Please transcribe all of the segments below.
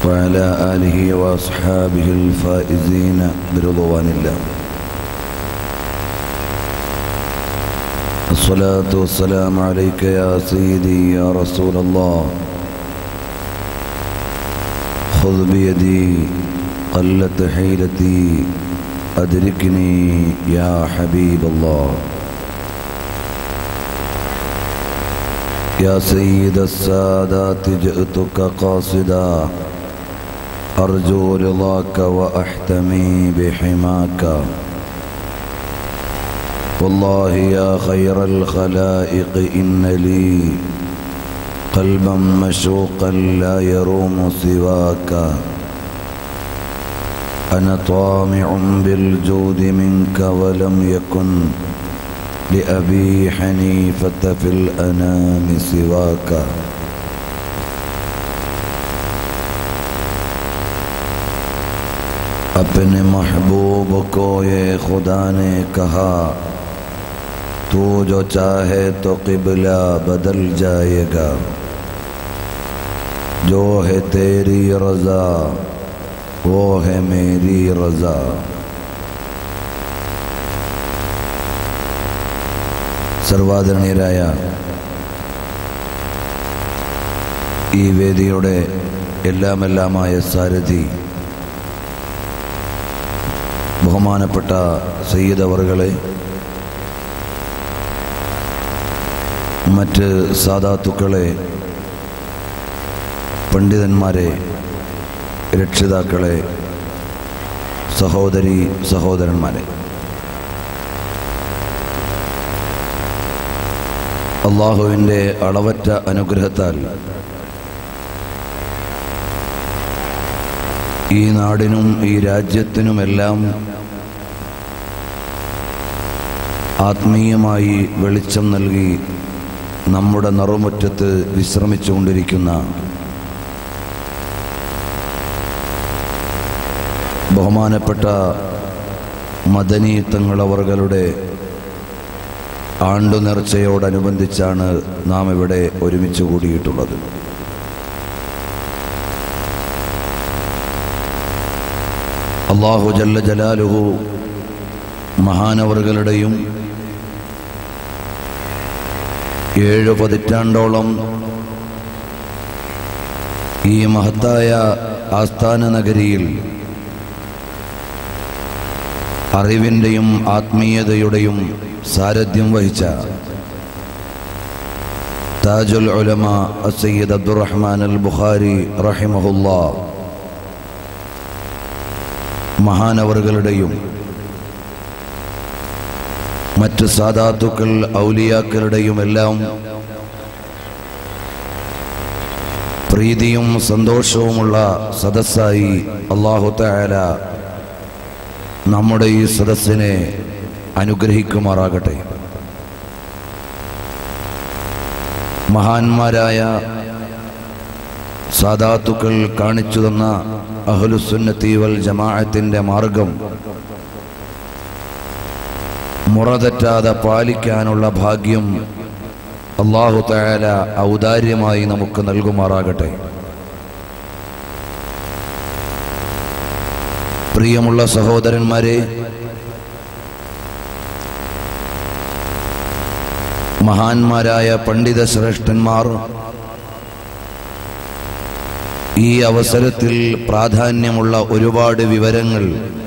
وعلى آله وأصحابه الفائزين برضوان الله الصلاة والسلام عليك يا سيدي يا رسول الله خذ بيدي قلت حيلتي أدركني يا حبيب الله يا سيد السادات جئتك قاصدا أرجو رضاك وأحتمي بحماك والله يا خير الخلائق إن لي قلبا مشوقا لا يروم سواك أنا طامع بالجود منك ولم يكن لأبي حنيفة في الأنام سواك अपने महबूब को ये खुदा ने कहा तू जो चाहे तो किबला बदल जाएगा जो है तेरी रजा वो है मेरी रजा സർവാദരണീയരായ ഈ വേദിയുടെ എല്ലാമെല്ലാമായ സാരഥി ബഹുമാനപ്പെട്ട സയ്യിദ് അവറുകളെ മറ്റ് സാധാത്തുക്കളെ പണ്ഡിതന്മാരെ രക്ഷിതാക്കളെ സഹോദരി സഹോദരന്മാരെ അള്ളാഹുവിൻ്റെ അളവറ്റ അനുഗ്രഹത്താൽ ഈ നാടിനും ഈ രാജ്യത്തിനുമെല്ലാം ആത്മീയമായി വെളിച്ചം നൽകി നമ്മുടെ നറുമുറ്റത്ത് വിശ്രമിച്ചുകൊണ്ടിരിക്കുന്ന ബഹുമാനപ്പെട്ട മദനി തങ്ങളവറുകളുടെ ആണ്ടുനേർച്ചയോടനുബന്ധിച്ചാണ് നാം ഇവിടെ ഒരുമിച്ച് കൂടിയിട്ടുള്ളത് അള്ളാഹു ജല്ല ജലാലുഹു മഹാനവറുകളുടെയും ഏഴ് പതിറ്റാണ്ടോളം ഈ മഹത്തായ ആസ്ഥാന നഗരിയിൽ അറിവിൻ്റെയും ആത്മീയതയുടെയും സാരഥ്യം വഹിച്ച താജുൽ ഉലമ സയ്യിദ് അബ്ദുറഹ്മാൻ അൽ ബുഖാരി റഹിമഹുല്ലാ മഹാനവറുകളുടെയും മറ്റ് സാധാത്തുക്കൾ ഔലിയാക്കളുടെയും എല്ലാം പ്രീതിയും സന്തോഷവുമുള്ള സദസ്സായി അള്ളാഹു തആല നമ്മുടെ ഈ സദസ്സിനെ അനുഗ്രഹിക്കുമാറാകട്ടെ മഹാന്മാരായ സാദാത്തുക്കൾ കാണിച്ചു തന്ന അഹ്ലുസുന്നത്തി വൽ ജമാഅത്തിന്റെ മാർഗം മുറതെറ്റാതെ പാലിക്കാനുള്ള ഭാഗ്യം അള്ളാഹു തആല ഔദാര്യമായി നമുക്ക് നൽകുമാറാകട്ടെ പ്രിയമുള്ള സഹോദരന്മാരെ മഹാന്മാരായ പണ്ഡിത ശ്രേഷ്ഠന്മാർ ഈ അവസരത്തിൽ പ്രാധാന്യമുള്ള ഒരുപാട് വിവരങ്ങൾ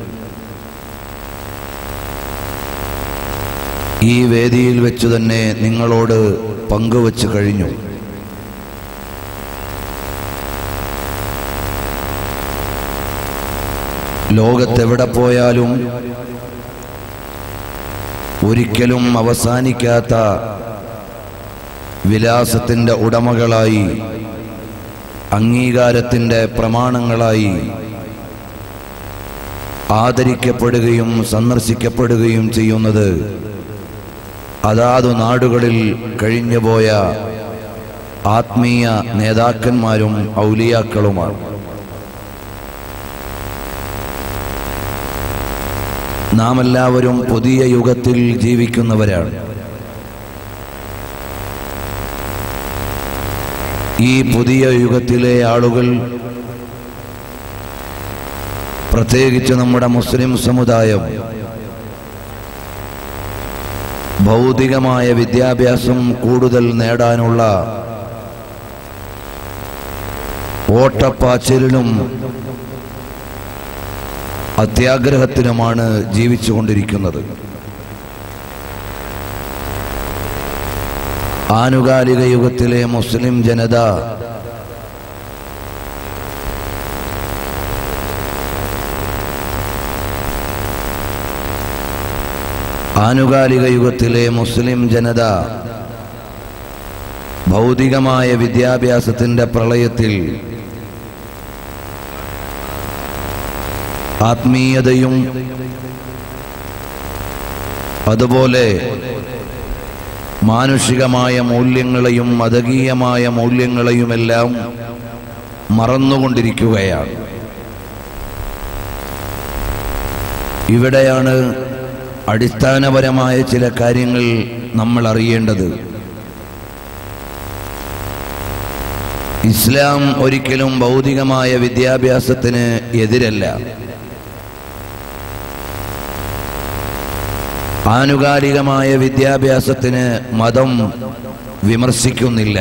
ഈ വേദിയിൽ വെച്ചു തന്നെ നിങ്ങളോട് പങ്കുവച്ചു കഴിഞ്ഞു ലോകത്തെവിടെ പോയാലും ഒരിക്കലും അവസാനിക്കാത്ത വിലാസത്തിൻ്റെ ഉടമകളായി അംഗീകാരത്തിൻ്റെ പ്രമാണങ്ങളായി ആദരിക്കപ്പെടുകയും സന്ദർശിക്കപ്പെടുകയും ചെയ്യുന്നത് അതാതു നാടുകളിൽ കഴിഞ്ഞുപോയ ആത്മീയ നേതാക്കന്മാരും ഔലിയാക്കളുമാണ് നാം എല്ലാവരും പുതിയ യുഗത്തിൽ ജീവിക്കുന്നവരാണ് ഈ പുതിയ യുഗത്തിലെ ആളുകൾ പ്രത്യേകിച്ച് നമ്മുടെ മുസ്ലിം സമുദായം ഭൗതികമായ വിദ്യാഭ്യാസം കൂടുതൽ നേടാനുള്ള ഓട്ടപ്പാച്ചിലിലും അത്യാഗ്രഹത്തിലുമാണ് ജീവിച്ചുകൊണ്ടിരിക്കുന്നത് ആനുകാലിക യുഗത്തിലെ മുസ്ലിം ജനത ആനുകാലിക യുഗത്തിലെ മുസ്ലിം ജനത ഭൗതികമായ വിദ്യാഭ്യാസത്തിന്റെ പ്രളയത്തിൽ ആത്മീയതയും അതുപോലെ മാനുഷികമായ മൂല്യങ്ങളെയും മതകീയമായ മൂല്യങ്ങളെയുമെല്ലാം മറന്നുകൊണ്ടിരിക്കുകയാണ് ഇവിടെയാണ് അടിസ്ഥാനപരമായ ചില കാര്യങ്ങൾ നമ്മൾ അറിയേണ്ടത് ഇസ്ലാം ഒരിക്കലും ഭൗതികമായ വിദ്യാഭ്യാസത്തിന് എതിരല്ല ആനുകാലികമായ വിദ്യാഭ്യാസത്തിന് മതം വിമർശിക്കുന്നില്ല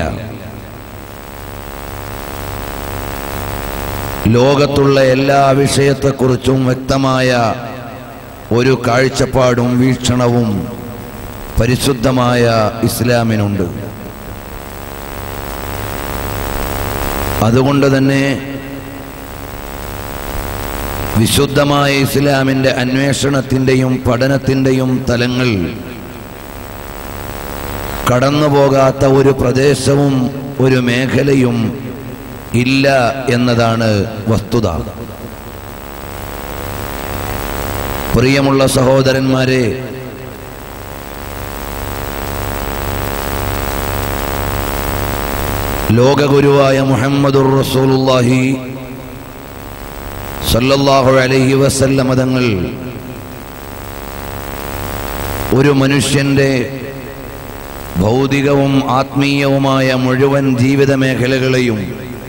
ലോകത്തുള്ള എല്ലാ വിഷയത്തെക്കുറിച്ചും വ്യക്തമായ ഒരു കാഴ്ചപ്പാടും വീക്ഷണവും പരിശുദ്ധമായ ഇസ്ലാമിനുണ്ട് അതുകൊണ്ട് തന്നെ വിശുദ്ധമായ ഇസ്ലാമിൻ്റെ അന്വേഷണത്തിൻ്റെയും പഠനത്തിൻ്റെയും തലങ്ങൾ കടന്നുപോകാത്ത ഒരു പ്രദേശവും ഒരു മേഖലയും ഇല്ല എന്നതാണ് വസ്തുത പ്രിയമുള്ള സഹോദരന്മാരെ ലോകഗുരുവായ മുഹമ്മദുർ റസൂലുള്ളാഹി സല്ലല്ലാഹു അലൈഹി വസല്ലമ തങ്ങൾ ഒരു മനുഷ്യന്റെ ഭൗതികവും ആത്മീയവുമായ മുഴുവൻ ജീവിത മേഖലകളെയും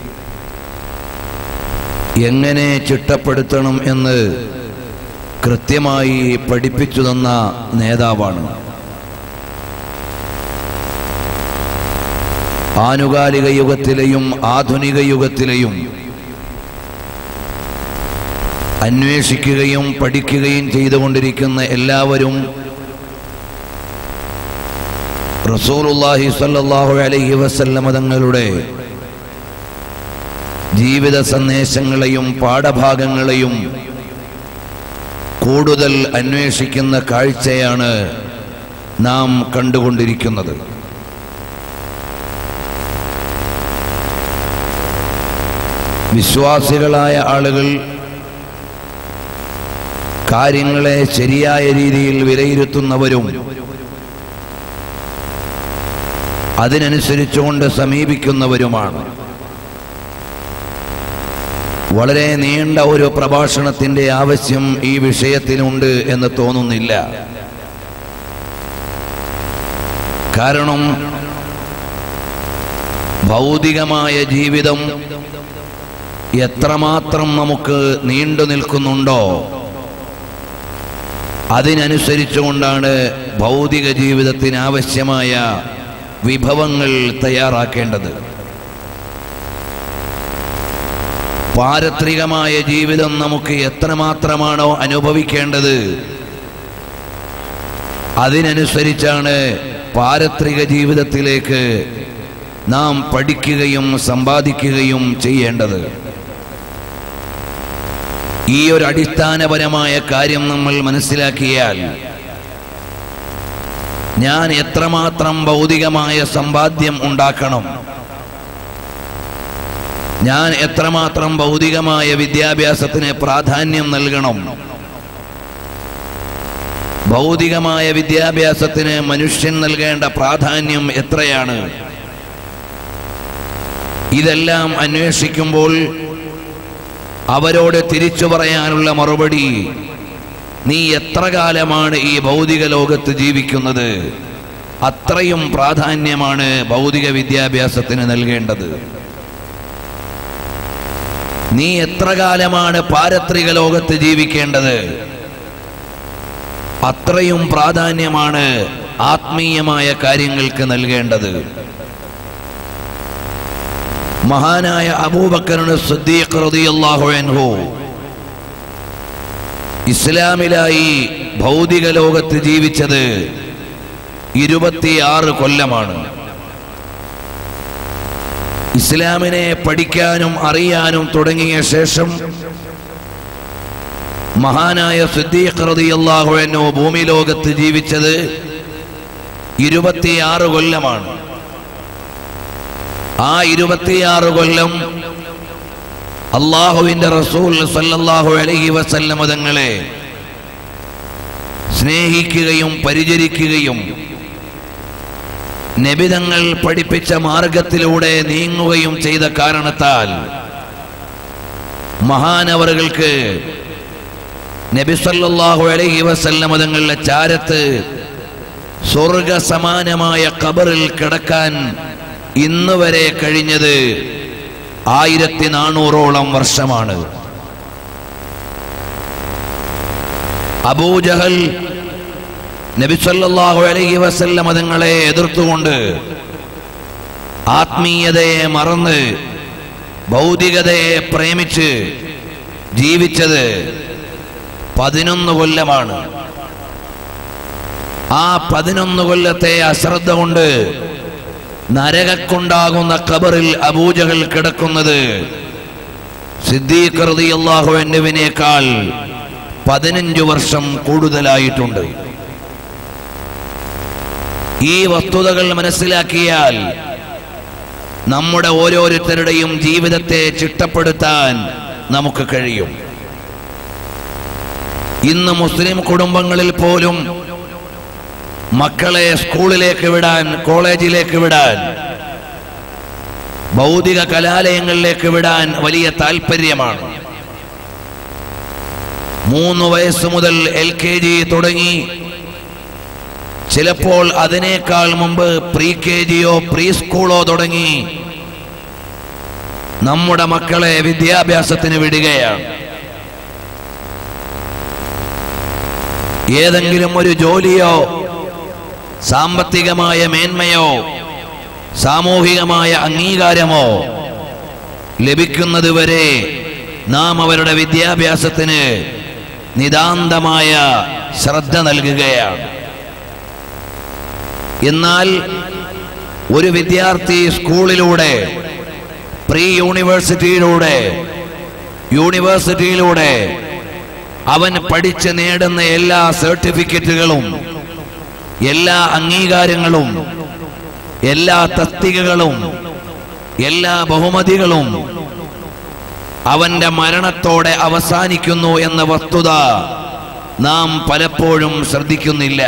എങ്ങനെ ചിട്ടപ്പെടുത്തണം എന്ന് കൃത്യമായി പഠിപ്പിച്ചു തന്ന നേതാവാണ് ആനുകാലിക യുഗത്തിലെയും ആധുനിക യുഗത്തിലെയും അന്വേഷിക്കുകയും പഠിക്കുകയും ചെയ്തുകൊണ്ടിരിക്കുന്ന എല്ലാവരും റസൂലുള്ളാഹി സ്വല്ലല്ലാഹു അലൈഹി വസല്ലമ തങ്ങളുടെ ജീവിത സന്ദേശങ്ങളെയും പാഠഭാഗങ്ങളെയും കൂടുതൽ അന്വേഷിക്കുന്ന കാഴ്ചയാണ് നാം കണ്ടുകൊണ്ടിരിക്കുന്നത് വിശ്വാസികളായ ആളുകൾ കാര്യങ്ങളെ ശരിയായ രീതിയിൽ വിലയിരുത്തുന്നവരും അതിനനുസരിച്ചുകൊണ്ട് സമീപിക്കുന്നവരുമാണ് വളരെ നീണ്ട ഒരു പ്രഭാഷണത്തിന്റെ ആവശ്യം ഈ വിഷയത്തിനുണ്ട് എന്ന് തോന്നുന്നില്ല കാരണം ഭൗതികമായ ജീവിതം എത്രമാത്രം നമുക്ക് നീണ്ടു നിൽക്കുന്നുണ്ടോ അതിനനുസരിച്ചുകൊണ്ടാണ് ഭൗതിക ജീവിതത്തിന് ആവശ്യമായ വിഭവങ്ങൾ തയ്യാറാക്കേണ്ടത് പാരത്രികമായ ജീവിതം നമുക്ക് എത്രമാത്രമാണോ അനുഭവിക്കേണ്ടത് അതിനനുസരിച്ചാണ് പാരത്രിക ജീവിതത്തിലേക്ക് നാം പഠിക്കുകയും സമ്പാദിക്കുകയും ചെയ്യേണ്ടത് ഈ ഒരു അടിസ്ഥാനപരമായ കാര്യം നമ്മൾ മനസ്സിലാക്കിയാൽ ഞാൻ എത്രമാത്രം ഭൗതികമായ സമ്പാദ്യം ഉണ്ടാക്കണം ഞാൻ എത്രമാത്രം ഭൗതികമായ വിദ്യാഭ്യാസത്തിന് പ്രാധാന്യം നൽകണം ഭൗതികമായ വിദ്യാഭ്യാസത്തിന് മനുഷ്യൻ നൽകേണ്ട പ്രാധാന്യം എത്രയാണ് ഇതെല്ലാം അന്വേഷിക്കുമ്പോൾ അവരോട് തിരിച്ചു പറയാനുള്ള മറുപടി നീ എത്ര കാലമാണ് ഈ ഭൗതിക ലോകത്ത് ജീവിക്കുന്നത് അത്രയും പ്രാധാന്യമാണ് ഭൗതിക വിദ്യാഭ്യാസത്തിന് നൽകേണ്ടത് നീ എത്ര കാലമാണ് പാരത്രിക ലോകത്ത് ജീവിക്കേണ്ടത് അത്രയും പ്രാധാന്യമാണ് ആത്മീയമായ കാര്യങ്ങൾക്ക് നൽകേണ്ടത് മഹാനായ അബൂബക്കറിന് സിദ്ദീഖ് റളിയല്ലാഹു അൻഹു ഇസ്ലാമിലായി ഭൗതിക ലോകത്ത് ജീവിച്ചത് ഇരുപത്തിയാറ് കൊല്ലമാണ് ഇസ്ലാമിനെ പഠിക്കാനും അറിയാനും തുടങ്ങിയ ശേഷം മഹാനായ സിദ്ദീഖ് റളിയല്ലാഹു അൻഹു ഭൂമി ലോകത്ത് ജീവിച്ചത് ഇരുപത്തിയാറ് കൊല്ലമാണ് ആ ഇരുപത്തിയാറ് കൊല്ലം അള്ളാഹുവിന്റെ റസൂൽ സല്ലല്ലാഹു അലൈഹി വസല്ലം തങ്ങളെ സ്നേഹിക്കുകയും പരിചരിക്കുകയും നബിതങ്ങൾ പഠിപ്പിച്ച മാർഗത്തിലൂടെ നീങ്ങുകയും ചെയ്ത കാരണത്താൽ മഹാനവറുകൾക്ക് നബി സല്ലല്ലാഹു അലൈഹി വസല്ലം തങ്ങളുടെ ചാരത്ത് സ്വർഗ സമാനമായ ഖബറിൽ കിടക്കാൻ ഇന്ന് വരെ കഴിഞ്ഞത് ആയിരത്തി നാനൂറോളം വർഷമാണ് അബൂജഹൽ നബി സല്ലല്ലാഹു അലൈഹി വസല്ലം തങ്ങളെ എതിർത്തുകൊണ്ട് ആത്മീയതയെ മറന്ന് ഭൗതികതയെ പ്രേമിച്ച് ജീവിച്ചത് പതിനൊന്ന് കൊല്ലമാണ് ആ പതിനൊന്ന് കൊല്ലത്തെ അശ്രദ്ധ കൊണ്ട് നരകക്കുണ്ടാകുന്ന ഖബറിൽ അബൂജകൾ കിടക്കുന്നത് സിദ്ദീഖ് റളിയല്ലാഹു അൻഹുവിനേക്കാൾ പതിനഞ്ചു വർഷം കൂടുതലായിട്ടുണ്ട് ഈ വസ്തുതകൾ മനസ്സിലാക്കിയാൽ നമ്മുടെ ഓരോരുത്തരുടെയും ജീവിതത്തെ ചിട്ടപ്പെടുത്താൻ നമുക്ക് കഴിയും ഇന്ന് മുസ്ലിം കുടുംബങ്ങളിൽ പോലും മക്കളെ സ്കൂളിലേക്ക് വിടാൻ കോളേജിലേക്ക് വിടാൻ ഭൗതിക കലാലയങ്ങളിലേക്ക് വിടാൻ വലിയ താല്പര്യമാണ് മൂന്ന് വയസ്സ് മുതൽ എൽ കെ ജി തുടങ്ങി ചിലപ്പോൾ അതിനേക്കാൾ മുമ്പ് പ്രീ കെ ജിയോ പ്രീ സ്കൂളോ തുടങ്ങി നമ്മുടെ മക്കളെ വിദ്യാഭ്യാസത്തിന് വിടുകയാണ് ഏതെങ്കിലും ഒരു ജോലിയോ സാമ്പത്തികമായ മേന്മയോ സാമൂഹികമായ അംഗീകാരമോ ലഭിക്കുന്നതുവരെ നാം അവരുടെ വിദ്യാഭ്യാസത്തിന് നിതാന്തമായ ശ്രദ്ധ നൽകുകയാണ് എന്നാൽ ഒരു വിദ്യാർത്ഥി സ്കൂളിലൂടെ പ്രീ യൂണിവേഴ്സിറ്റിയിലൂടെ യൂണിവേഴ്സിറ്റിയിലൂടെ അവൻ പഠിച്ച് നേടുന്ന എല്ലാ സർട്ടിഫിക്കറ്റുകളും എല്ലാ അംഗീകാരങ്ങളും എല്ലാ തസ്തികകളും എല്ലാ ബഹുമതികളും അവന്റെ മരണത്തോടെ അവസാനിക്കുന്നു എന്ന വസ്തുത നാം പലപ്പോഴും ശ്രദ്ധിക്കുന്നില്ല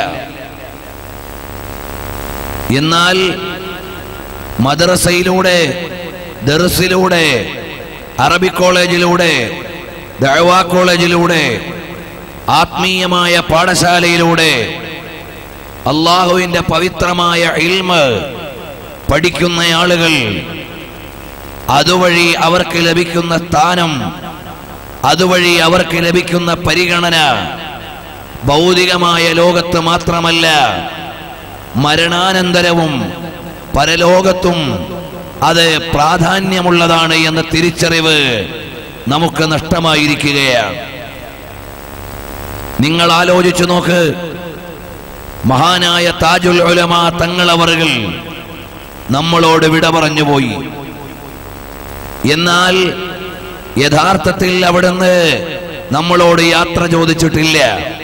എന്നാൽ മദ്രസയിലൂടെ ദർസിലൂടെ അറബി കോളേജിലൂടെ ദഴവാ കോളേജിലൂടെ ആത്മീയമായ പാഠശാലയിലൂടെ അള്ളാഹുവിന്റെ പവിത്രമായ ഇൽമ് പഠിക്കുന്ന ആളുകൾ അതുവഴി അവർക്ക് ലഭിക്കുന്ന സ്ഥാനം അതുവഴി അവർക്ക് ലഭിക്കുന്ന പരിഗണന ഭൗതികമായ ലോകത്ത് മാത്രമല്ല മരണാനന്തരവും പരലോകത്തും അത് പ്രാധാന്യമുള്ളതാണ് എന്ന തിരിച്ചറിവ് നമുക്ക് നഷ്ടമായിരിക്കുകയാണ് നിങ്ങൾ ആലോചിച്ചു നോക്ക് മഹാനായ താജുൽ ഉലമ തങ്ങളവറുകൾ നമ്മളോട് വിട പറഞ്ഞുപോയി എന്നാൽ യഥാർത്ഥത്തിൽ അവിടുന്ന് നമ്മളോട് യാത്ര ചോദിച്ചിട്ടില്ല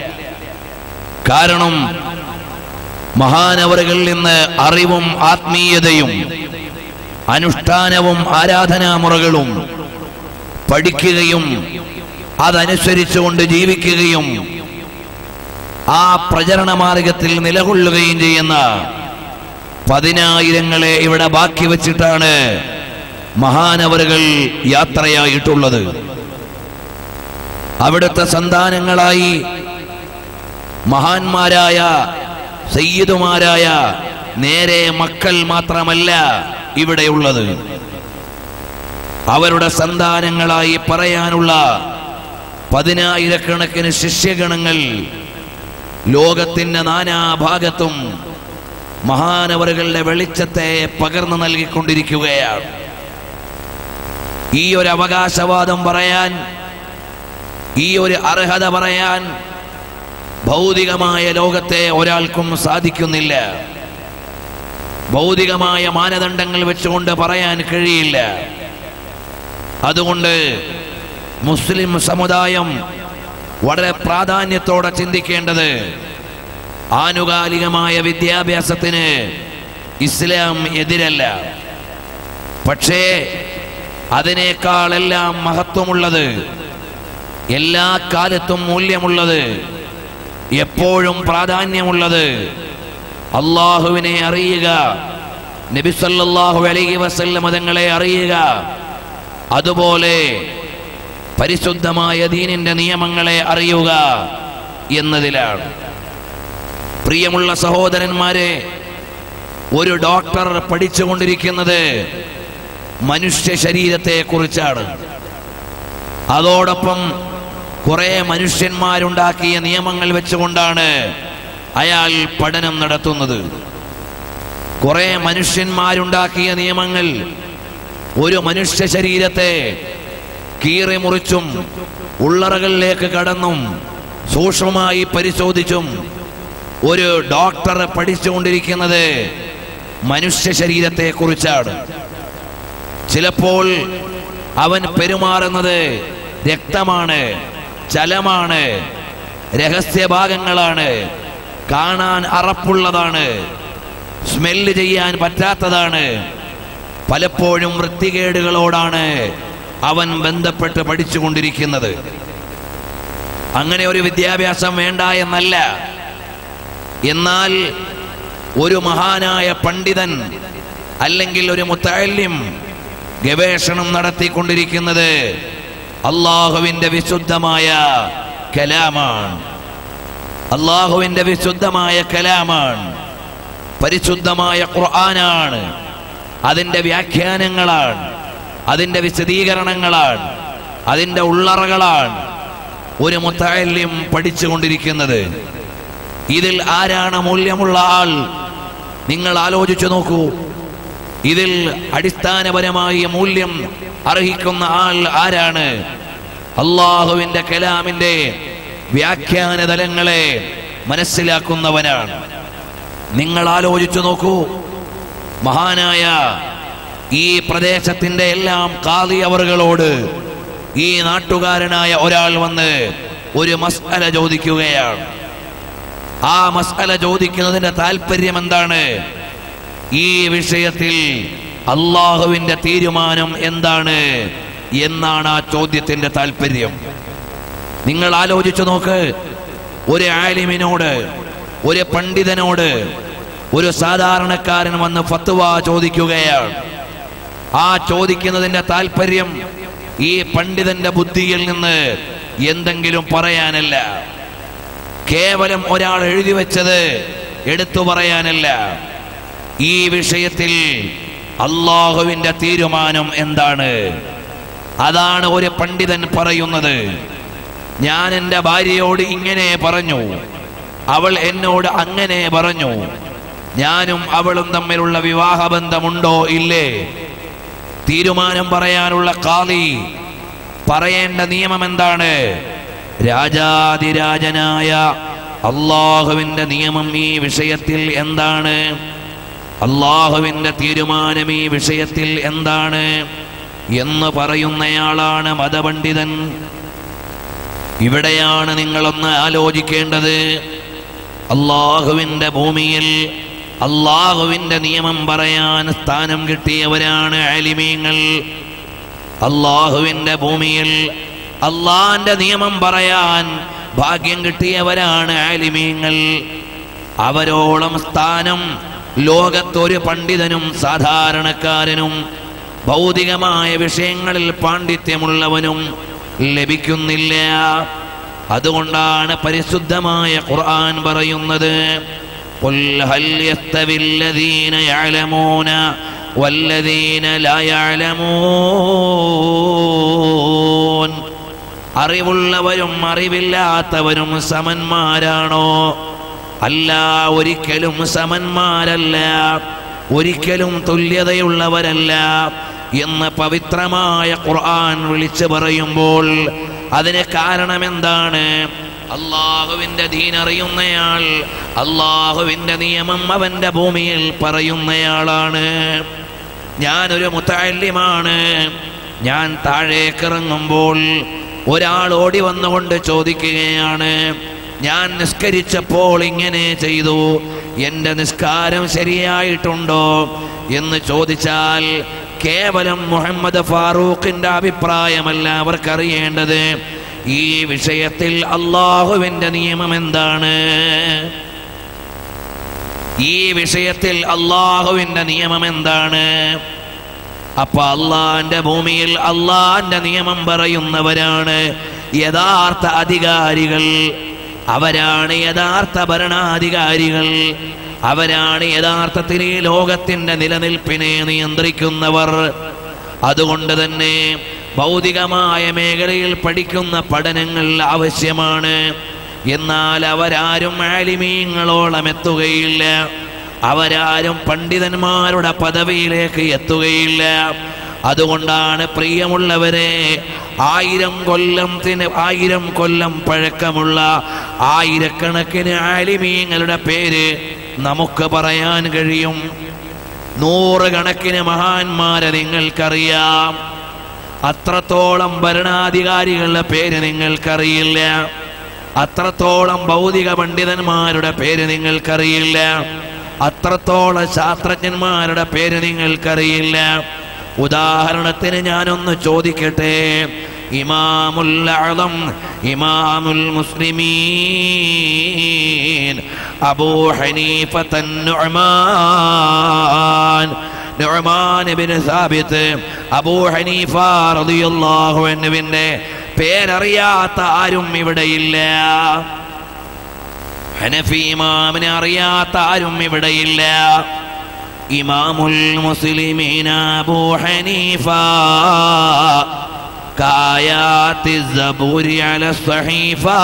കാരണം മഹാനവറുകളിൽ നിന്ന് അറിവും ആത്മീയതയും അനുഷ്ഠാനവും ആരാധനാമുറകളും പഠിക്കുകയും അതനുസരിച്ചുകൊണ്ട് ജീവിക്കുകയും ആ പ്രചരണ മാർഗത്തിൽ നിലകൊള്ളുകയും ചെയ്യുന്ന പതിനായിരങ്ങളെ ഇവിടെ ബാക്കി വച്ചിട്ടാണ് മഹാനവറുകൾ യാത്രയായിട്ടുള്ളത് അവിടുത്തെ സന്താനങ്ങളായി മഹാന്മാരായ സയ്യിദുമാരായ നേരെ മക്കൾ മാത്രമല്ല ഇവിടെയുള്ളത് അവരുടെ സന്താനങ്ങളായി പറയാനുള്ള പതിനായിരക്കണക്കിന് ശിഷ്യഗണങ്ങൾ ലോകത്തിന്റെ നാനാഭാഗത്തും മഹാനവറുകളുടെ വെളിച്ചത്തെ പകർന്നു നൽകിക്കൊണ്ടിരിക്കുകയാണ് ഈ ഒരു അവകാശവാദം പറയാൻ ഈ ഒരു അർഹത പറയാൻ ഭൗതികമായ ലോകത്തെ ഒരാൾക്കും സാധിക്കുന്നില്ല ഭൗതികമായ മാനദണ്ഡങ്ങൾ വെച്ചുകൊണ്ട് പറയാൻ കഴിയില്ല അതുകൊണ്ട് മുസ്ലിം സമുദായം വളരെ പ്രാധാന്യത്തോടെ ചിന്തിക്കേണ്ടത് ആനുകാലികമായ വിദ്യാഭ്യാസത്തിന് ഇസ്ലാം എതിരല്ല പക്ഷേ അതിനേക്കാളെല്ലാം മഹത്വമുള്ളത് എല്ലാ കാലത്തും മൂല്യമുള്ളത് എപ്പോഴും പ്രാധാന്യമുള്ളത് അള്ളാഹുവിനെ അറിയുക നബിസല്ലാഹു അലൈഹി വസല്ലം മതങ്ങളെ അറിയുക അതുപോലെ പരിശുദ്ധമായ ദീനിന്റെ നിയമങ്ങളെ അറിയുക എന്നതിലാണ് പ്രിയമുള്ള സഹോദരന്മാരെ ഒരു ഡോക്ടർ പഠിച്ചുകൊണ്ടിരിക്കുന്നത് മനുഷ്യ ശരീരത്തെ കുറിച്ചാണ് അതോടൊപ്പം കുറെ മനുഷ്യന്മാരുണ്ടാക്കിയ നിയമങ്ങൾ വെച്ചുകൊണ്ടാണ് അയാൾ പഠനം നടത്തുന്നത് കുറെ മനുഷ്യന്മാരുണ്ടാക്കിയ നിയമങ്ങൾ ഒരു മനുഷ്യ ശരീരത്തെ കീറി മുറിച്ചും ഉള്ളറകളിലേക്ക് കടന്നും സൂക്ഷ്മമായി പരിശോധിച്ചും ഒരു ഡോക്ടർ പഠിച്ചുകൊണ്ടിരിക്കുന്നത് മനുഷ്യ ശരീരത്തെ കുറിച്ചാണ് ചിലപ്പോൾ അവൻ പെരുമാറുന്നത് രക്തമാണ് ചലമാണ് രഹസ്യഭാഗങ്ങളാണ് കാണാൻ അറപ്പുള്ളതാണ് സ്മെല്ല് ചെയ്യാൻ പറ്റാത്തതാണ് പലപ്പോഴും വൃത്തികേടുകളോടാണ് അവൻ ബന്ധപ്പെട്ട് പഠിച്ചുകൊണ്ടിരിക്കുന്നത് അങ്ങനെ ഒരു വിദ്യാഭ്യാസം വേണ്ട എന്നല്ല എന്നാൽ ഒരു മഹാനായ പണ്ഡിതൻ അല്ലെങ്കിൽ ഒരു മുത്തല്യം ഗവേഷണം നടത്തിക്കൊണ്ടിരിക്കുന്നത് അള്ളാഹുവിന്റെ വിശുദ്ധമായ കലാമാണ് അള്ളാഹുവിന്റെ വിശുദ്ധമായ കലാമാണ് പരിശുദ്ധമായ ഖുർആനാണ് അതിന്റെ വ്യാഖ്യാനങ്ങളാണ് അതിന്റെ വിശദീകരണങ്ങളാണ് അതിന്റെ ഉള്ളറകളാണ് ഒരു മുത്തല്യം പഠിച്ചുകൊണ്ടിരിക്കുന്നത് ഇതിൽ ആരാണ് മൂല്യമുള്ള ആൾ നിങ്ങൾ ആലോചിച്ചു നോക്കൂ ഇതിൽ അടിസ്ഥാനപരമായ മൂല്യം അർഹിക്കുന്ന ആൾ ആരാണ് അള്ളാഹുവിന്റെ കലാമിന്റെ വ്യാഖ്യാന തലങ്ങളെ മനസ്സിലാക്കുന്നവനാണ് നിങ്ങൾ ആലോചിച്ചു നോക്കൂ മഹാനായ ഈ പ്രദേശത്തിന്റെ എല്ലാം കാതി അവറുകളോട് ഈ നാട്ടുകാരനായ ഒരാൾ വന്ന് ഒരു മസ്അല ചോദിക്കുകയാണ് ആ മസ്അല ചോദിക്കുന്നതിന്റെ താല്പര്യം എന്താണ് ഈ വിഷയത്തിൽ അള്ളാഹുവിന്റെ തീരുമാനം എന്താണ് എന്നാണ് ആ ചോദ്യത്തിന്റെ താല്പര്യം നിങ്ങൾ ആലോചിച്ചു നോക്ക് ഒരു ആലിമിനോട് ഒരു പണ്ഡിതനോട് ഒരു സാധാരണക്കാരൻ വന്ന് ഫത്വ ചോദിക്കുകയാണ് ആ ചോദിക്കുന്നതിന്റെ താല്പര്യം ഈ പണ്ഡിതന്റെ ബുദ്ധിയിൽ നിന്ന് എന്തെങ്കിലും പറയാനല്ല കേവലം ഒരാൾ എഴുതി വെച്ചത് എടുത്തു പറയാനല്ല ഈ വിഷയത്തിൽ അള്ളാഹുവിന്റെ തീരുമാനം എന്താണ് അതാണ് ഒരു പണ്ഡിതൻ പറയുന്നത് ഞാൻ എൻ്റെ ഭാര്യയോട് ഇങ്ങനെ പറഞ്ഞു അവൾ എന്നോട് അങ്ങനെ പറഞ്ഞു ഞാനും അവളും തമ്മിലുള്ള വിവാഹബന്ധമുണ്ടോ ഇല്ലേ തീരുമാനം പറയാനുള്ള കാളി പറയേണ്ട നിയമം എന്താണ് രാജാതിരാജനായ അള്ളാഹുവിന്റെ നിയമം ഈ വിഷയത്തിൽ എന്താണ് അള്ളാഹുവിന്റെ തീരുമാനം ഈ വിഷയത്തിൽ എന്താണ് എന്ന് പറയുന്നയാളാണ് മതപണ്ഡിതൻ ഇവിടെയാണ് നിങ്ങളൊന്ന് ആലോചിക്കേണ്ടത് അള്ളാഹുവിന്റെ ഭൂമിയിൽ അള്ളാഹുവിന്റെ നിയമം പറയാൻ സ്ഥാനം കിട്ടിയവരാണ് അലിമീങ്ങൾ അള്ളാഹുവിന്റെ ഭൂമിയിൽ അള്ളാന്റെ നിയമം പറയാൻ ഭാഗ്യം കിട്ടിയവരാണ് ആലിമീങ്ങൾ അവരോളം സ്ഥാനം ലോകത്തൊരു പണ്ഡിതനും സാധാരണക്കാരനും ഭൗതികമായ വിഷയങ്ങളിൽ പാണ്ഡിത്യമുള്ളവനും ലഭിക്കുന്നില്ല അതുകൊണ്ടാണ് പരിശുദ്ധമായ ഖുർആൻ പറയുന്നത് قل هل يستوي الذين يعلمون والذين لا يعلمون അറിവുള്ളവരും അറിവില്ലാത്തവരും സമന്മാരാണോ അല്ല ഒരിക്കലും സമന്മാരല്ല ഒരിക്കലും തുല്യതയുള്ളവരല്ല എന്ന് പവിത്രമായ ഖുർആൻ വിളിച്ചു പറയുമ്പോൾ അതിന് കാരണം എന്താണ് അള്ളാഹുവിൻ്റെ ദീൻ അറിയുന്നയാൾ അള്ളാഹുവിൻ്റെ നിയമം അവൻ്റെ ഭൂമിയിൽ പറയുന്നയാളാണ് ഞാനൊരു മുത്തല്യമാണ് ഞാൻ താഴേക്കിറങ്ങുമ്പോൾ ഒരാൾ ഓടി വന്നുകൊണ്ട് ചോദിക്കുകയാണ് ഞാൻ നിസ്കരിച്ചപ്പോൾ ഇങ്ങനെ ചെയ്തു എൻ്റെ നിസ്കാരം ശരിയായിട്ടുണ്ടോ എന്ന് ചോദിച്ചാൽ കേവലം മുഹമ്മദ് ഫാറൂഖിന്റെ അഭിപ്രായമല്ല അവർക്കറിയേണ്ടത് ഈ വിഷയത്തിൽ അള്ളാഹുവിൻ്റെ നിയമം എന്താണ് ഈ വിഷയത്തിൽ അള്ളാഹുവിൻ്റെ നിയമം എന്താണ് അപ്പൊ അള്ളാന്റെ ഭൂമിയിൽ അള്ളാന്റെ നിയമം പറയുന്നവരാണ് യഥാർത്ഥ അധികാരികൾ അവരാണ് യഥാർത്ഥ ഭരണാധികാരികൾ അവരാണ് യഥാർത്ഥത്തിൽ ഈ ലോകത്തിന്റെ നിലനിൽപ്പിനെ നിയന്ത്രിക്കുന്നവർ അതുകൊണ്ട് തന്നെ ഭൗതികമായ മേഖലയിൽ പഠിക്കുന്ന പഠനങ്ങൾ ആവശ്യമാണ് എന്നാൽ അവരാരും ആലിമീങ്ങളോളം എത്തുകയില്ല അവരാരും പണ്ഡിതന്മാരുടെ പദവിയിലേക്ക് എത്തുകയില്ല അതുകൊണ്ടാണ് പ്രിയമുള്ളവരെ ആയിരം കൊല്ലത്തിന് ആയിരം കൊല്ലം പഴക്കമുള്ള ആയിരക്കണക്കിന് ആലിമീങ്ങളുടെ പേര് നമുക്ക് പറയാൻ കഴിയും നൂറുകണക്കിന് മഹാന്മാരെ നിങ്ങൾക്കറിയാം അത്രത്തോളം ഭരണാധികാരികളുടെ പേര് നിങ്ങൾക്കറിയില്ല അത്രത്തോളം ഭൗതിക പണ്ഡിതന്മാരുടെ പേര് നിങ്ങൾക്കറിയില്ല അത്രത്തോളം ശാസ്ത്രജ്ഞന്മാരുടെ പേര് നിങ്ങൾക്കറിയില്ല ഉദാഹരണത്തിന് ഞാനൊന്ന് ചോദിക്കട്ടെ ഇമാമുൽ അഅ്ളം ഇമാമുൽ മുസ്ലിമീൻ അബൂ ഹനീഫത്തൻ നുഅ്മാൻ നുഅ്മാൻ ഇബ്നു സാബിത്ത് അബൂ ഹനീഫ റളിയല്ലാഹു അൻഹുവിന്റെ പേരറിയാത്ത ആരും ഇവിടെയില്ല ഹനഫി ഇമാമിനെ അറിയാത്ത ആരും ഇവിടെയില്ല ഇമാമുൽ മുസ്ലിമീന അബൂ ഹനീഫ കായാത്തി الزبور على الصحيفة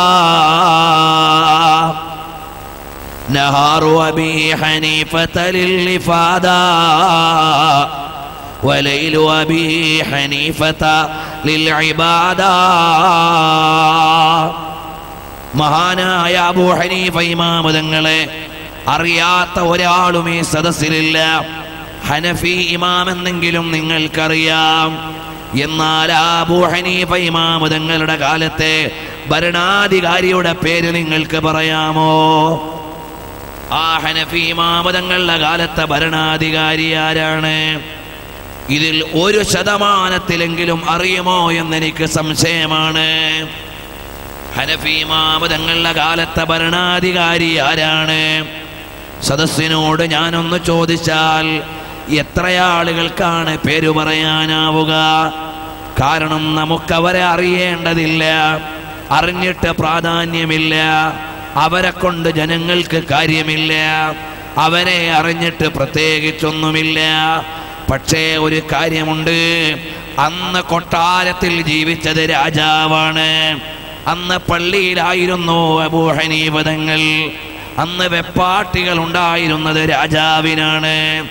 نهار أبي حنيفة للإفادة وليل أبي حنيفة للعبادة മഹാനായ അബൂ ഹനീഫ ഇമാമ് തങ്ങളെ അറിയാത്ത ഒരാളും ഈ സദസ്സിലില്ല ഹനഫി ഇമാം എന്നെങ്കിലും നിങ്ങൾക്കറിയാം എന്നാൽ ആ അബൂ ഹനീഫ ഇമാമ് തങ്ങളുടെ കാലത്തെ ഭരണാധികാരിയുടെ പേര് നിങ്ങൾക്ക് പറയാമോ ആ ഹനഫി ഇമാമ് തങ്ങളുടെ കാലത്തെ ഭരണാധികാരി ആരാണ് ഇതിൽ ഒരു ശതമാനത്തിലെങ്കിലും അറിയുമോ എന്നെനിക്ക് സംശയമാണ് ഹനഫീമാമ് തങ്ങളുടെ കാലത്തെ ഭരണാധികാരി ആരാണ് സദസ്സിനോട് ഞാനൊന്ന് ചോദിച്ചാൽ എത്രയാളുകൾക്കാണ് പേര് പറയാനാവുക കാരണം നമുക്കവരെ അറിയേണ്ടതില്ല അറിഞ്ഞിട്ട് പ്രാധാന്യമില്ല അവരെ കൊണ്ട് ജനങ്ങൾക്ക് കാര്യമില്ല അവരെ അറിഞ്ഞിട്ട് പ്രത്യേകിച്ചൊന്നുമില്ല പക്ഷേ ഒരു കാര്യമുണ്ട് അന്ന് കൊട്ടാരത്തിൽ ജീവിച്ചത് രാജാവാണ് അന്ന് പള്ളിയിലായിരുന്നു അബൂഹനീപതങ്ങൾ അന്ന് വെപ്പാട്ടികൾ ഉണ്ടായിരുന്നത് രാജാവിനാണ്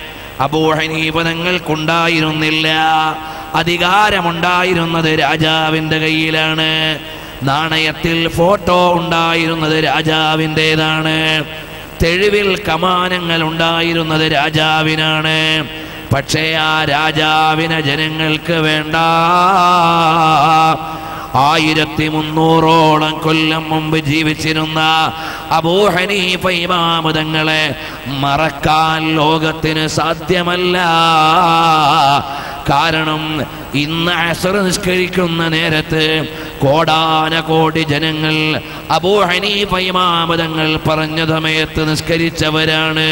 അബൂഹനീപതങ്ങൾക്കുണ്ടായിരുന്നില്ല അധികാരമുണ്ടായിരുന്നത് രാജാവിൻ്റെ കയ്യിലാണ് നാണയത്തിൽ ഫോട്ടോ ഉണ്ടായിരുന്നത് രാജാവിൻ്റെതാണ് തെരുവിൽ കമാനങ്ങൾ ഉണ്ടായിരുന്നത് രാജാവിനാണ് പക്ഷേ ആ രാജാവിനെ ജനങ്ങൾക്ക് വേണ്ട ആയിരത്തി മുന്നൂറോളം കൊല്ലം മുമ്പ് ജീവിച്ചിരുന്ന അബൂഹനീഫ ഇമാമുതങ്ങളെ മറക്കാൻ ലോകത്തിന് സാധ്യമല്ല കാരണം ഇന്ന് അസർ നിഷ്കരിക്കുന്ന നേരത്ത് കോടാന കോടി ജനങ്ങൾ അബൂഹനീഫ ഇമാമുതങ്ങൾ പറഞ്ഞ സമയത്ത് നിഷ്കരിച്ചവരാണ്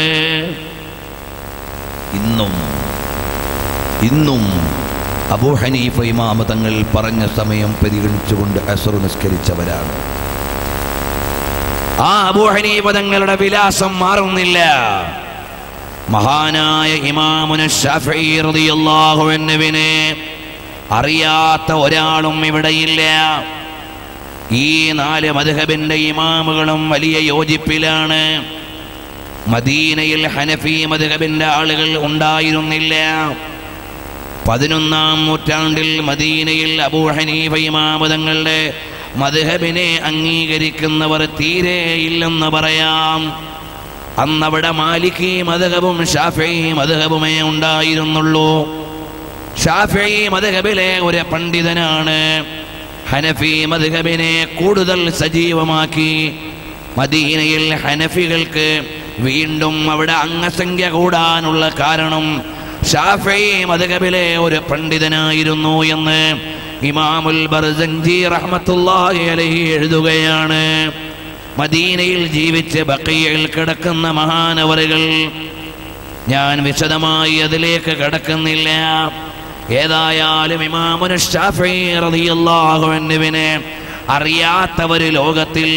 ഇന്നും ഇന്നും അബൂ ഹനീഫ ഇമാമ തങ്ങൾ പറഞ്ഞ സമയം പരിഗണിച്ചുകൊണ്ട് അസർ നിസ്കരിച്ചവരാണ് ആ അബൂഹനീപ തങ്ങളുടെ വിലാസം മാറുന്നില്ല മഹാനായ ഇമാമുന ഷാഫി റളിയല്ലാഹു അൻഹുവിനെ അറിയാത്ത ഒരാളും ഇവിടെയില്ല ഈ നാല് മദ്ഹബിന്റെ ഇമാമുകളും വലിയ യോജിപ്പിലാണ് മദീനയിൽ ഹനഫി മദ്ഹബിന്റെ ആളുകൾ ഉണ്ടായിരുന്നില്ല പതിനൊന്നാം നൂറ്റാണ്ടിൽ മദീനയിൽ അബൂ ഹനീഫ ഇമാമ തങ്ങളുടെ മദ്ഹബിനെ അംഗീകരിക്കുന്നവർ തീരെ ഇല്ലെന്ന് പറയാം അന്നവിടെ മാലിക്കി മദ്ഹബും ഷാഫി മദ്ഹബുമേ ഉണ്ടായിരുന്നുള്ളൂ ഷാഫി മദ്ഹബിലെ ഒരു പണ്ഡിതനാണ് ഹനഫി മദ്ഹബിനെ കൂടുതൽ സജീവമാക്കി മദീനയിൽ ഹനഫികൾക്ക് വീണ്ടും അവിടെ അംഗസംഖ്യ കൂടാനുള്ള കാരണം ഷാഫി മദ്ഹബിലെ ഒരു പണ്ഡിതനായിരുന്നു എന്ന് ഇമാമുൽ ബർസഞ്ചി റഹ്മത്തുള്ളാഹി അലൈഹി എഴുതുകയാണ് മദീനയിൽ ജീവിച്ച് ബക്കയിൽ കിടക്കുന്ന മഹാനവറുകൾ ഞാൻ വിശദമായി അതിലേക്ക് കടക്കുന്നില്ല ഏതായാലും ഇമാമുന ഷാഫി റളിയല്ലാഹു അൻഹുവിനെ അറിയാത്തവര് ലോകത്തില്ല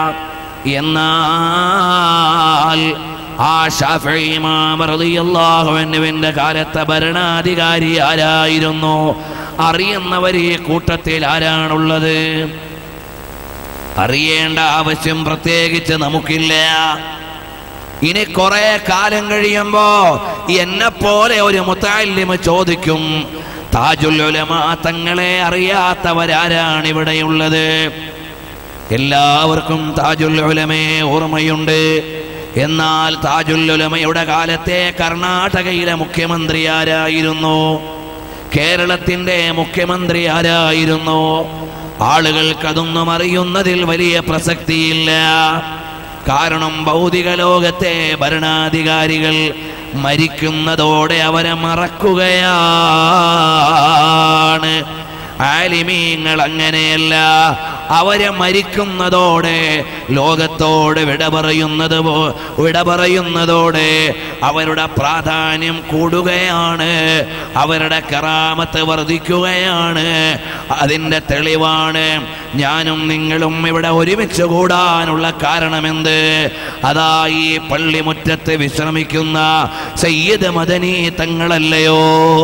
എന്നാൽ ആ ഷാഫി ഇമാം റളിയല്ലാഹു അൻഹുവിന്റെ കാലത്തെ ഭരണാധികാരി ആരായിരുന്നു അറിയുന്നവർ ഈ കൂട്ടത്തിൽ ആരാണുള്ളത് അറിയേണ്ട ആവശ്യം പ്രത്യേകിച്ച് നമുക്കില്ല ഇനി കുറെ കാലം കഴിയുമ്പോ എന്നെ പോലെ ഒരു മുത്താലിമ ചോദിക്കും താജുൽ ഉലമ തങ്ങളെ അറിയാത്തവരാരാണ് ഇവിടെയുള്ളത് എല്ലാവർക്കും താജുൽ ഉലമയെ ഓർമ്മയുണ്ട് എന്നാൽ താജുൽ ഉലമയുടെ കാലത്തെ കർണാടകയിലെ മുഖ്യമന്ത്രി ആരായിരുന്നു കേരളത്തിന്റെ മുഖ്യമന്ത്രി ആരായിരുന്നു ആളുകൾക്ക് അതൊന്നും അറിയുന്നതിൽ വലിയ പ്രസക്തിയില്ല കാരണം ഭൗതിക ലോകത്തെ ഭരണാധികാരികൾ മരിക്കുന്നതോടെ അവരെ മറക്കുകയാണ് ആലിമീങ്ങൾ അങ്ങനെയല്ല അവരെ മരിക്കുന്നതോടെ ലോകത്തോട് വിട പറയുന്നത് പോ- വിട പറയുന്നതോടെ അവരുടെ പ്രാധാന്യം കൂടുകയാണ് അവരുടെ കറാമത്ത് വർദ്ധിക്കുകയാണ് അതിൻ്റെ തെളിവാണ് ഞാനും നിങ്ങളും ഇവിടെ ഒരുമിച്ച് കൂടാനുള്ള കാരണമെന്ത് അതാ ഈ പള്ളിമുറ്റത്ത് വിശ്രമിക്കുന്ന സയ്യിദ് മദനി തങ്ങളല്ലയോ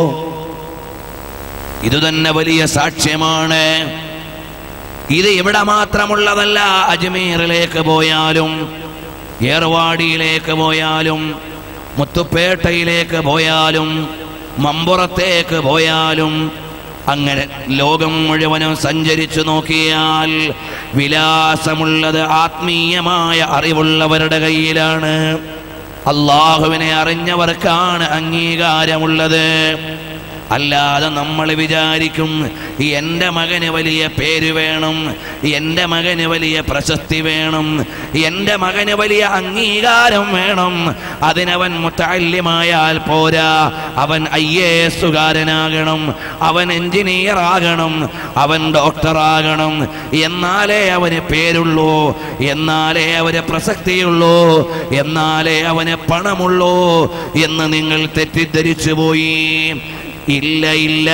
ഇതുതന്നെ വലിയ സാക്ഷ്യമാണ് ഇത് ഇവിടെ മാത്രമുള്ളതല്ല അജ്മീറിലേക്ക് പോയാലും ഏർവാടിയിലേക്ക് പോയാലും മുത്തുപ്പേട്ടയിലേക്ക് പോയാലും മമ്പുറത്തേക്ക് പോയാലും അങ്ങനെ ലോകം മുഴുവനും സഞ്ചരിച്ചു നോക്കിയാൽ വിലാസമുള്ളത് ആത്മീയമായ അറിവുള്ളവരുടെ കയ്യിലാണ് അള്ളാഹുവിനെ അറിഞ്ഞവർക്കാണ് അംഗീകാരമുള്ളത് അല്ലാതെ നമ്മൾ വിചാരിക്കും എൻ്റെ മകന് വലിയ പേര് വേണം എൻ്റെ മകന് വലിയ പ്രശസ്തി വേണം എൻ്റെ മകന് വലിയ അംഗീകാരം വേണം അതിനവൻ മുത്തല്യമായാൽ പോരാ അവൻ ഐ എ എസുകാരനാകണം അവൻ എഞ്ചിനീയർ ആകണം അവൻ ഡോക്ടറാകണം എന്നാലേ അവന് പേരുള്ളൂ എന്നാലേ അവന് പ്രസക്തിയുള്ളൂ എന്നാലേ അവന് പണമുള്ളൂ എന്ന് നിങ്ങൾ തെറ്റിദ്ധരിച്ചു പോയി ഇല്ല ഇല്ല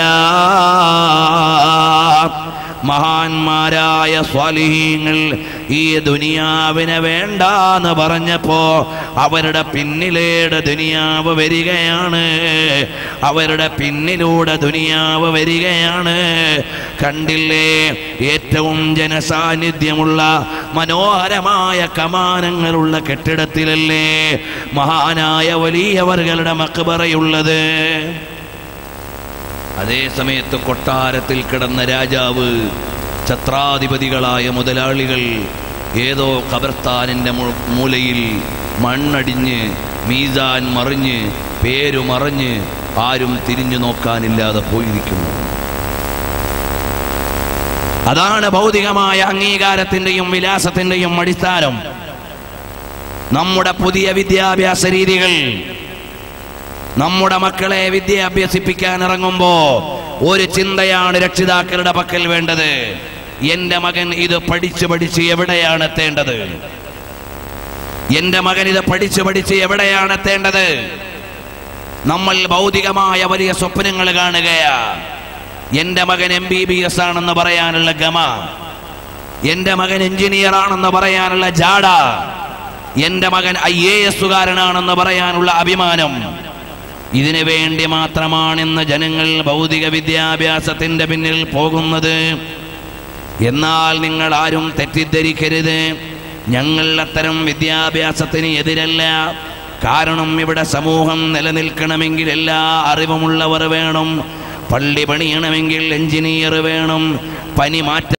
മഹാന്മാരായ സ്വാലിഹീങ്ങൾ ഈ ദുനിയാവിനെ വേണ്ടാന്ന് പറഞ്ഞപ്പോ അവരുടെ പിന്നിലേടെ ദുനിയാവ് വരികയാണ് അവരുടെ പിന്നിലൂടെ ദുനിയാവ് വരികയാണ് കണ്ടില്ലേ ഏറ്റവും ജനസാന്നിധ്യമുള്ള മനോഹരമായ കമാനങ്ങളുള്ള കെട്ടിടത്തിലല്ലേ മഹാനായ വലിയവர்களுടെ മക്ബറയുള്ളത് അതേ സമയത്ത് കൊട്ടാരത്തിൽ കിടന്ന രാജാവ് ഛത്രാധിപതികളായ മുതലാളികൾ ഏതോ കബർസ്ഥാനിന്റെ മു- മൂലയിൽ മണ്ണടിഞ്ഞ് മീസാൻ മറിഞ്ഞ് പേരു മറിഞ്ഞ് ആരും തിരിഞ്ഞു നോക്കാനില്ലാതെ പോയിരിക്കുന്നു അതാണ് ഭൗതികമായ അംഗീകാരത്തിന്റെയും വിലാസത്തിന്റെയും അടിസ്ഥാനം നമ്മുടെ പുതിയ വിദ്യാഭ്യാസ രീതികൾ നമ്മുടെ മക്കളെ വിദ്യ അഭ്യസിപ്പിക്കാൻ ഇറങ്ങുമ്പോ ഒരു ചിന്തയാണ് രക്ഷിതാക്കളുടെ പക്കൽ വേണ്ടത് എന്റെ മകൻ ഇത് പഠിച്ചു പഠിച്ച് എവിടെയാണ് എത്തേണ്ടത് എന്റെ മകൻ ഇത് പഠിച്ചു പഠിച്ച് എവിടെയാണ് എത്തേണ്ടത് നമ്മൾ ഭൗതികമായ വലിയ സ്വപ്നങ്ങൾ കാണുകയാ എന്റെ മകൻ എം ബി ബി എസ് ആണെന്ന് പറയാനുള്ള ഗമ എന്റെ മകൻ എഞ്ചിനീയർ ആണെന്ന് പറയാനുള്ള ജാട എന്റെ മകൻ ഐ എ എസുകാരനാണെന്ന് പറയാനുള്ള അഭിമാനം ഇതിനു വേണ്ടി മാത്രമാണ് ഇന്ന് ജനങ്ങൾ ഭൗതിക വിദ്യാഭ്യാസത്തിന്റെ പിന്നിൽ പോകുന്നത് എന്നാൽ നിങ്ങൾ ആരും തെറ്റിദ്ധരിക്കരുത് ഞങ്ങൾ അത്തരം വിദ്യാഭ്യാസത്തിന് എതിരല്ല കാരണം ഇവിടെ സമൂഹം നിലനിൽക്കണമെങ്കിൽ എല്ലാ അറിവുമുള്ളവർ വേണം പള്ളി പണിയണമെങ്കിൽ എഞ്ചിനീയർ വേണം പനി മാറ്റ